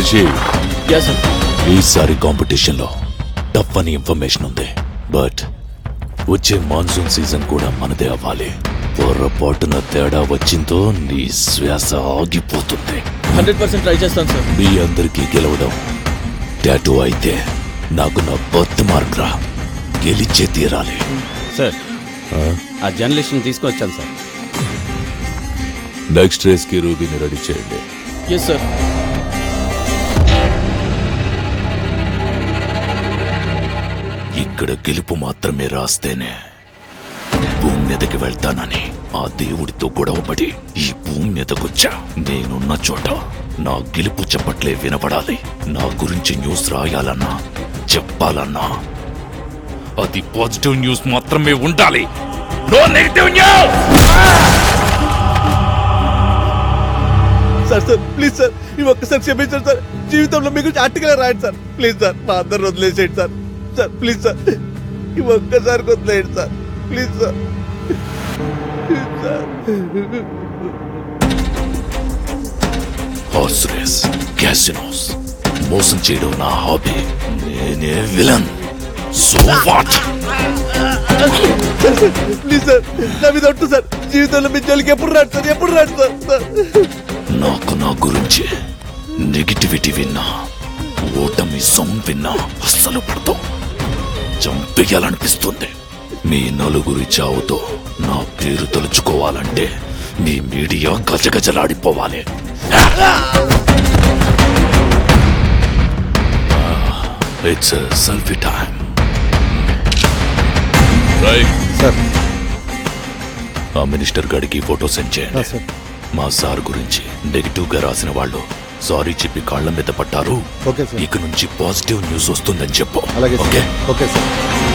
రిషి యా సార్ ఈసారి కాంపిటీషన్ లో టఫ్ అని ఇన్ఫర్మేషన్ ఉంది బట్ వచ్చే మాన్సూన్ సీజన్ కూడా మనదే అవ్వాలి పొరపాటున తేడా వచ్చిందో నీ శ్వాస ఆగిపోతుంది హండ్రెడ్ పర్సెంట్ ట్రై చేస్తాను సార్ మీ అందరికీ గెలవడం టాటూ అయితే నాకు నా బర్త్ మార్క్ రా గెలిచే తీరాలి సార్ ఆ జర్నలిస్ట్ని తీసుకొచ్చాను సార్ నెక్స్ట్ రేస్ కి రూబీని రెడీ చేయండి ఎస్ సార్ ఇక్కడ గెలుపు మాత్రమే రాస్తేనే భూమి మీదకి వెళ్తానని ఆ దేవుడితో గొడవపడి ఈ భూమి మీదకొచ్చా నేనున్న చోట నా గెలుపు చెప్పట్లే వినపడాలి నా గురించి న్యూస్ రాయాలన్నా చెప్పాలన్నా అది పాజిటివ్ న్యూస్ మాత్రమే ఉండాలి no negative news sir sir please sir ఈ ఒక్కసారి క్షమించండి సార్ జీవితంలో మీ గురించి ఆర్టికల్ రాయండి సార్ ప్లీజ్ సార్ మా అందరు వదిలేసేయండి సార్ సార్ ప్లీజ్ సార్ ఈ ఒక్కసారి వదిలేయండి sir please sir sir horse race casinos మోసం చేయడం నా హాబీ నేనే villain so what please sir నా మీద ఒట్టు సార్ జీవితంలో మీ జోలికి ఎప్పుడు రాడు సార్ ఎప్పుడు రాడు సార్ సార్ నాకు నా గురించి నెగిటివిటీ విన్నా ఓటమి సౌండ్ విన్నా అస్సలు పడతాం చంపేయాలనిపిస్తుంది మీ నలుగురి చావుతో నా పేరు తలుచుకోవాలంటే మీ మీడియా గజగజలాడిపోవాలి ఇట్స్ సెల్ఫీ టైం సార్ ఆ మినిస్టర్ గడికి ఫోటో సెండ్ చేయండి సార్ మా సార్ గురించి నెగిటివ్ గా రాసిన వాళ్ళు సారీ చెప్పి కాళ్ళ మీద పట్టారు ఓకే సార్ ఇక నుంచి పాజిటివ్ న్యూస్ వస్తుందని చెప్పు అలాగే ఓకే సార్ ఓకే సార్